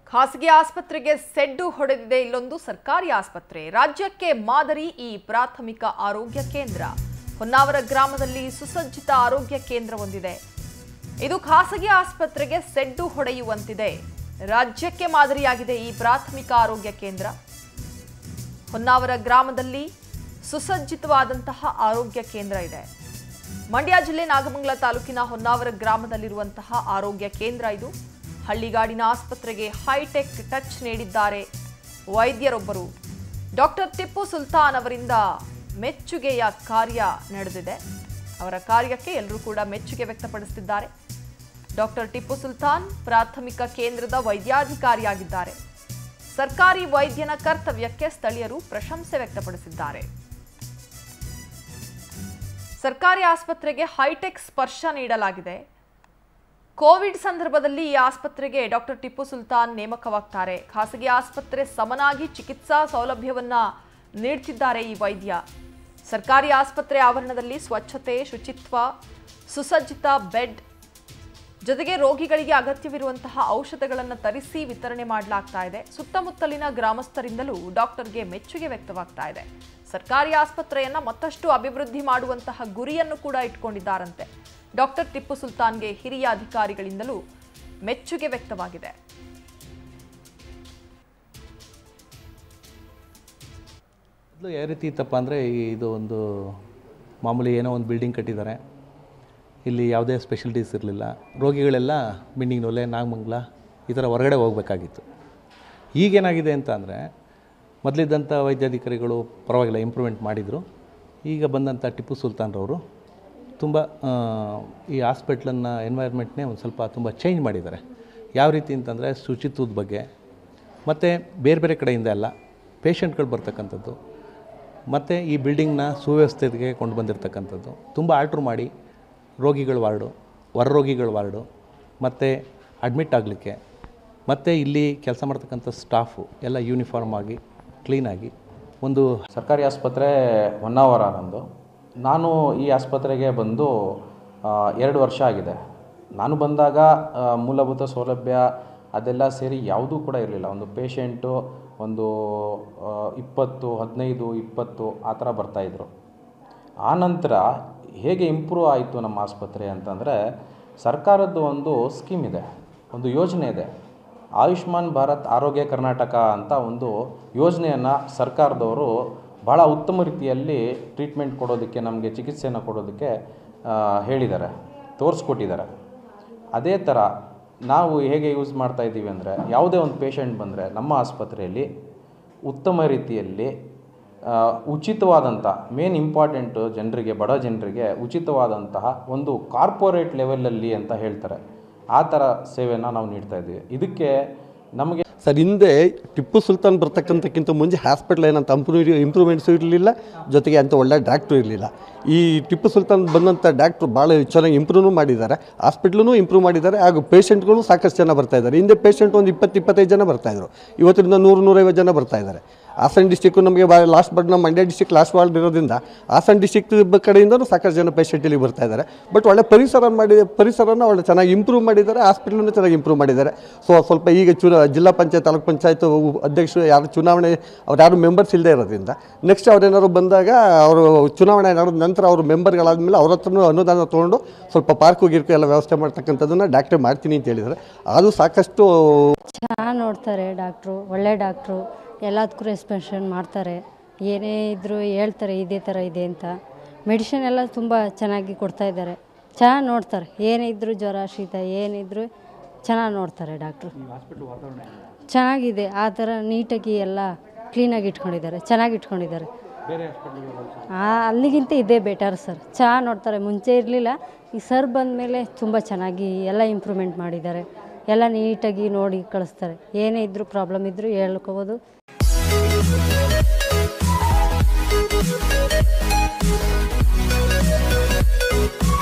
ಖಾಸಗಿ ಆಸ್ಪತ್ರೆಗೆ ಸೆಡ್ಡು ಹೊಡೆದಿದೆ ಇಲ್ಲೊಂದು ಸರ್ಕಾರಿ ಆಸ್ಪತ್ರೆ ರಾಜ್ಯಕ್ಕೆ ಮಾದರಿ ಈ ಪ್ರಾಥಮಿಕ ಆರೋಗ್ಯ ಕೇಂದ್ರ ಹೊನ್ನಾವರ ಗ್ರಾಮದಲ್ಲಿ ಸುಸಜ್ಜಿತ ಆರೋಗ್ಯ ಕೇಂದ್ರ ಹೊಂದಿದೆ ಇದು ಖಾಸಗಿ ಆಸ್ಪತ್ರೆಗೆ ಸೆಡ್ಡು ಹೊಡೆಯುವಂತಿದೆ ರಾಜ್ಯಕ್ಕೆ ಮಾದರಿಯಾಗಿದೆ ಈ ಪ್ರಾಥಮಿಕ ಆರೋಗ್ಯ ಕೇಂದ್ರ ಹೊನ್ನಾವರ ಗ್ರಾಮದಲ್ಲಿ ಸುಸಜ್ಜಿತವಾದಂತಹ ಆರೋಗ್ಯ ಕೇಂದ್ರ ಇದೆ ಮಂಡ್ಯ ಜಿಲ್ಲೆ ನಾಗಮಂಗಲ ತಾಲೂಕಿನ ಹೊನ್ನಾವರ ಗ್ರಾಮದಲ್ಲಿರುವಂತಹ ಆರೋಗ್ಯ ಕೇಂದ್ರ ಇದು ಹಳ್ಳಿಗಾಡಿನ ಆಸ್ಪತ್ರೆಗೆ ಹೈಟೆಕ್ ಟಚ್ ನೀಡಿದ್ದಾರೆ ವೈದ್ಯರೊಬ್ಬರು ಡಾಕ್ಟರ್ ಟಿಪ್ಪು ಸುಲ್ತಾನ್ ಅವರಿಂದ ಮೆಚ್ಚುಗೆಯ ಕಾರ್ಯ ನಡೆದಿದೆ ಅವರ ಕಾರ್ಯಕ್ಕೆ ಎಲ್ಲರೂ ಕೂಡ ಮೆಚ್ಚುಗೆ ವ್ಯಕ್ತಪಡಿಸುತ್ತಿದ್ದಾರೆ ಡಾಕ್ಟರ್ ಟಿಪ್ಪು ಸುಲ್ತಾನ್ ಪ್ರಾಥಮಿಕ ಕೇಂದ್ರದ ವೈದ್ಯಾಧಿಕಾರಿಯಾಗಿದ್ದಾರೆ ಸರ್ಕಾರಿ ವೈದ್ಯನ ಕರ್ತವ್ಯಕ್ಕೆ ಸ್ಥಳೀಯರು ಪ್ರಶಂಸೆ ವ್ಯಕ್ತಪಡಿಸಿದ್ದಾರೆ ಸರ್ಕಾರಿ ಆಸ್ಪತ್ರೆಗೆ ಹೈಟೆಕ್ ಸ್ಪರ್ಶ ನೀಡಲಾಗಿದೆ ಕೋವಿಡ್ ಸಂದರ್ಭದಲ್ಲಿ ಈ ಆಸ್ಪತ್ರೆಗೆ ಡಾಕ್ಟರ್ ಟಿಪ್ಪು ಸುಲ್ತಾನ್ ನೇಮಕವಾಗ್ತಾರೆ ಖಾಸಗಿ ಆಸ್ಪತ್ರೆ ಸಮನಾಗಿ ಚಿಕಿತ್ಸಾ ಸೌಲಭ್ಯವನ್ನ ನೀಡ್ತಿದ್ದಾರೆ ಈ ವೈದ್ಯ ಸರ್ಕಾರಿ ಆಸ್ಪತ್ರೆ ಆವರಣದಲ್ಲಿ ಸ್ವಚ್ಛತೆ ಶುಚಿತ್ವ ಸುಸಜ್ಜಿತ ಬೆಡ್ ಜೊತೆಗೆ ರೋಗಿಗಳಿಗೆ ಅಗತ್ಯವಿರುವಂತಹ ಔಷಧಗಳನ್ನು ತರಿಸಿ ವಿತರಣೆ ಮಾಡಲಾಗ್ತಾ ಇದೆ ಸುತ್ತಮುತ್ತಲಿನ ಗ್ರಾಮಸ್ಥರಿಂದಲೂ ಡಾಕ್ಟರ್ಗೆ ಮೆಚ್ಚುಗೆ ವ್ಯಕ್ತವಾಗ್ತಾ ಇದೆ ಸರ್ಕಾರಿ ಆಸ್ಪತ್ರೆಯನ್ನ ಮತ್ತಷ್ಟು ಅಭಿವೃದ್ಧಿ ಮಾಡುವಂತಹ ಗುರಿಯನ್ನು ಕೂಡ ಇಟ್ಕೊಂಡಿದ್ದಾರಂತೆ ಡಾಕ್ಟರ್ ಟಿಪ್ಪು ಸುಲ್ತಾನ್ಗೆ ಹಿರಿಯ ಅಧಿಕಾರಿಗಳಿಂದಲೂ ಮೆಚ್ಚುಗೆ ವ್ಯಕ್ತವಾಗಿದೆ ಮೊದಲು ಯಾವ ರೀತಿ ಇತ್ತಪ್ಪ ಅಂದರೆ ಇದು ಒಂದು ಮಾಮೂಲಿ ಏನೋ ಒಂದು ಬಿಲ್ಡಿಂಗ್ ಕಟ್ಟಿದ್ದಾರೆ ಇಲ್ಲಿ ಯಾವುದೇ ಸ್ಪೆಷಲಿಟೀಸ್ ಇರಲಿಲ್ಲ ರೋಗಿಗಳೆಲ್ಲ ಬಿಂಡಿಂಗ್ನೊಲೆ ನಾಗಮಂಗಲ ಈ ಥರ ಹೊರಗಡೆ ಹೋಗಬೇಕಾಗಿತ್ತು ಈಗೇನಾಗಿದೆ ಅಂತ ಅಂದರೆ ಮೊದಲಿದ್ದಂಥ ವೈದ್ಯಾಧಿಕಾರಿಗಳು ಪರವಾಗಿಲ್ಲ ಇಂಪ್ರೂವ್ಮೆಂಟ್ ಮಾಡಿದರು ಈಗ ಬಂದಂಥ ಟಿಪ್ಪು ಸುಲ್ತಾನ್ರವರು ತುಂಬ ಆ, ಈ ಹಾಸ್ಪಿಟ್ಲನ್ನು ಎನ್ವೈರ್ಮೆಂಟ್ನೇ ಒಂದು ಸ್ವಲ್ಪ ತುಂಬ ಚೇಂಜ್ ಮಾಡಿದ್ದಾರೆ ಯಾವ ರೀತಿ ಅಂತಂದರೆ ಶುಚಿತ್ವದ ಬಗ್ಗೆ ಮತ್ತು ಬೇರೆ ಬೇರೆ ಕಡೆಯಿಂದ ಎಲ್ಲ ಪೇಷಂಟ್ಗಳು ಬರ್ತಕ್ಕಂಥದ್ದು ಮತ್ತು ಈ ಬಿಲ್ಡಿಂಗ್ನ ಸುವ್ಯವಸ್ಥೆಗೆ ಕೊಂಡು ಬಂದಿರತಕ್ಕಂಥದ್ದು ತುಂಬ ಆಲ್ಟ್ರ್ ಮಾಡಿ ರೋಗಿಗಳ ವಾರ್ಡು ಹೊರ ರೋಗಿಗಳ ವಾರ್ಡು ಮತ್ತು ಅಡ್ಮಿಟ್ ಆಗಲಿಕ್ಕೆ ಮತ್ತು ಇಲ್ಲಿ ಕೆಲಸ ಮಾಡ್ತಕ್ಕಂಥ ಸ್ಟಾಫು ಎಲ್ಲ ಯೂನಿಫಾರ್ಮ್ ಆಗಿ ಕ್ಲೀನಾಗಿ ಒಂದು ಸರ್ಕಾರಿ ಆಸ್ಪತ್ರೆ ಹೊನ್ನಾವರ ನಂದು ನಾನು ಈ ಆಸ್ಪತ್ರೆಗೆ ಬಂದು ಆ, ಎರಡು ವರ್ಷ ಆಗಿದೆ ನಾನು ಬಂದಾಗ ಆ, ಮೂಲಭೂತ ಸೌಲಭ್ಯ ಅದೆಲ್ಲ ಸೇರಿ ಯಾವುದೂ ಕೂಡ ಇರಲಿಲ್ಲ ಒಂದು ಪೇಷಂಟು ಒಂದು ಆ, ಇಪ್ಪತ್ತು ಹದಿನೈದು ಇಪ್ಪತ್ತು ಆ ಥರ ಬರ್ತಾಯಿದ್ರು ಆ ನಂತರ ಹೇಗೆ ಇಂಪ್ರೂವ್ ಆಯಿತು ನಮ್ಮ ಆಸ್ಪತ್ರೆ ಅಂತಂದರೆ ಸರ್ಕಾರದ್ದು ಒಂದು ಸ್ಕೀಮ್ ಇದೆ ಒಂದು ಯೋಜನೆ ಇದೆ ಆಯುಷ್ಮಾನ್ ಭಾರತ್ ಆರೋಗ್ಯ ಕರ್ನಾಟಕ ಅಂತ ಒಂದು ಯೋಜನೆಯನ್ನು ಸರ್ಕಾರದವರು ಭಾಳ ಉತ್ತಮ ರೀತಿಯಲ್ಲಿ ಟ್ರೀಟ್ಮೆಂಟ್ ಕೊಡೋದಕ್ಕೆ ನಮಗೆ ಚಿಕಿತ್ಸೆಯನ್ನು ಕೊಡೋದಕ್ಕೆ ಆ, ಹೇಳಿದ್ದಾರೆ ತೋರಿಸ್ಕೊಟ್ಟಿದ್ದಾರೆ ಅದೇ ಥರ ನಾವು ಹೇಗೆ ಯೂಸ್ ಮಾಡ್ತಾ ಇದ್ದೀವಿ ಅಂದರೆ ಯಾವುದೇ ಒಂದು ಪೇಷಂಟ್ ಬಂದರೆ ನಮ್ಮ ಆಸ್ಪತ್ರೆಯಲ್ಲಿ ಉತ್ತಮ ರೀತಿಯಲ್ಲಿ ಆ, ಉಚಿತವಾದಂಥ ಮೇನ್ ಇಂಪಾರ್ಟೆಂಟು ಜನರಿಗೆ ಬಡ ಜನರಿಗೆ ಉಚಿತವಾದಂತಹ ಒಂದು ಕಾರ್ಪೊರೇಟ್ ಲೆವೆಲಲ್ಲಿ ಅಂತ ಹೇಳ್ತಾರೆ ಆ ಥರ ಸೇವೆಯನ್ನು ನಾವು ನೀಡ್ತಾ ಇದ್ದೀವಿ ಇದಕ್ಕೆ ನಮಗೆ ಸರ್ ಹಿಂದೆ ಟಿಪ್ಪು ಸುಲ್ತಾನ್ ಬರ್ತಕ್ಕಂಥಕ್ಕಿಂತ ಮುಂಚೆ ಹಾಸ್ಪಿಟ್ಲ್ ಏನಂತ ಇಂಪ್ರೂವ್ ಇಂಪ್ರೂವ್ಮೆಂಟ್ಸು ಇರಲಿಲ್ಲ ಜೊತೆಗೆ ಅಂಥ ಒಳ್ಳೆ ಡಾಕ್ಟ್ರು ಇರಲಿಲ್ಲ ಈ ಟಿಪ್ಪು ಸುಲ್ತಾನ್ ಬಂದಂಥ ಡಾಕ್ಟ್ರು ಭಾಳ ಚೆನ್ನಾಗಿ ಇಂಪ್ರೂವ್ ಮಾಡಿದ್ದಾರೆ ಹಾಸ್ಪಿಟ್ಲೂ ಇಂಪ್ರೂವ್ ಮಾಡಿದ್ದಾರೆ ಹಾಗೂ ಪೇಷಂಟ್ಗಳು ಸಾಕಷ್ಟು ಜನ ಬರ್ತಾ ಇದ್ದಾರೆ ಹಿಂದೆ ಪೇಷಂಟ್ ಒಂದು ಇಪ್ಪತ್ತು ಇಪ್ಪತ್ತೈದು ಜನ ಬರ್ತಾಯಿದ್ರು ಇವತ್ತರಿಂದ ನೂರು ನೂರೈವತ್ತು ಜನ ಬರ್ತಾ ಇದ್ದಾರೆ ಹಾಸನ ಡಿಸ್ಟಿಕ್ಕು ನಮಗೆ ಲಾಸ್ಟ್ ಬಟ್ ನಮ್ಮ ಮಂಡ್ಯ ಡಿಸ್ಟಿಕ್ ಲಾಸ್ಟ್ ವಾರ್ಡ್ ಇರೋದ್ರಿಂದ ಹಾಸನ ಡಿಸ್ಟಿಕ್ ಕಡೆಯಿಂದನೂ ಸಾಕಷ್ಟು ಜನ ಪೇಷಂಟ್ ಇಲ್ಲಿ ಬರ್ತಾ ಇದ್ದಾರೆ ಬಟ್ ಒಳ್ಳೆ ಪರಿಸರ ಮಾಡಿ ಪರಿಸರನ ಒಳ್ಳೆ ಚೆನ್ನಾಗಿ ಇಂಪ್ರೂವ್ ಮಾಡಿದ್ದಾರೆ ಹಾಸ್ಪಿಟ್ಲನ್ನು ಚೆನ್ನಾಗಿ ಇಂಪ್ರೂವ್ ಮಾಡಿದ್ದಾರೆ ಸೊ ಸ್ವಲ್ಪ ಈಗ ಚು ಜಿಲ್ಲಾ ಪಂಚಾಯತ್ ತಾಲೂಕು ಪಂಚಾಯತ್ ಅಧ್ಯಕ್ಷರು ಯಾರು ಚುನಾವಣೆ ಅವ್ರು ಯಾರು ಮೆಂಬರ್ಸ್ ಇಲ್ಲದೆ ಇರೋದ್ರಿಂದ ನೆಕ್ಸ್ಟ್ ಅವ್ರೇನಾದ್ರು ಬಂದಾಗ ಅವರು ಚುನಾವಣೆ ನಡೆದ ನಂತರ ಅವರು ಮೆಂಬರ್ಗಳಾದಮೇಲೆ ಅವ್ರ ಹತ್ರನೂ ಅನುದಾನ ತೊಗೊಂಡು ಸ್ವಲ್ಪ ಪಾರ್ಕು ಗಿರ್ಕು ಎಲ್ಲ ವ್ಯವಸ್ಥೆ ಮಾಡ್ತಕ್ಕಂಥದ್ದನ್ನು ಡಾಕ್ಟ್ರೆ ಮಾಡ್ತೀನಿ ಅಂತ ಹೇಳಿದ್ದಾರೆ ಅದು ಸಾಕಷ್ಟು ಚೆನ್ನಾಗಿ ನೋಡ್ತಾರೆ ಡಾಕ್ಟ್ರು ಒಳ್ಳೆ ಡಾಕ್ಟ್ರು ಎಲ್ಲದಕ್ಕೂ ರೆಸ್ಪಾನ್ಷನ್ ಮಾಡ್ತಾರೆ ಏನೇ ಇದ್ದರೂ ಹೇಳ್ತಾರೆ ಇದೇ ಥರ ಇದೆ ಅಂತ ಮೆಡಿಷನ್ ಎಲ್ಲ ತುಂಬ ಚೆನ್ನಾಗಿ ಕೊಡ್ತಾ ಇದ್ದಾರೆ ಚೆನ್ನಾಗಿ ನೋಡ್ತಾರೆ ಏನೇ ಇದ್ದರೂ ಜ್ವರ ಶೀತ ಏನಿದ್ರು ಚೆನ್ನಾಗಿ ನೋಡ್ತಾರೆ ಡಾಕ್ಟ್ರು ಚೆನ್ನಾಗಿದೆ ಆ ಥರ ನೀಟಾಗಿ ಎಲ್ಲ ಕ್ಲೀನಾಗಿ ಇಟ್ಕೊಂಡಿದ್ದಾರೆ ಚೆನ್ನಾಗಿ ಇಟ್ಕೊಂಡಿದ್ದಾರೆ ಆ, ಅಲ್ಲಿಗಿಂತ ಇದೇ ಬೆಟರ್ ಸರ್ ಚೆನ್ನಾಗಿ ನೋಡ್ತಾರೆ ಮುಂಚೆ ಇರಲಿಲ್ಲ ಈ ಸರ್ ಬಂದ ಮೇಲೆ ತುಂಬ ಚೆನ್ನಾಗಿ ಎಲ್ಲ ಇಂಪ್ರೂವ್ಮೆಂಟ್ ಮಾಡಿದ್ದಾರೆ ಎಲ್ಲ ನೀಟಾಗಿ ನೋಡಿ ಕಳಿಸ್ತಾರೆ ಏನೇ ಇದ್ದರೂ ಪ್ರಾಬ್ಲಮ್ ಇದ್ದರೂ ಹೇಳ್ಕೋಬೋದು Thank you.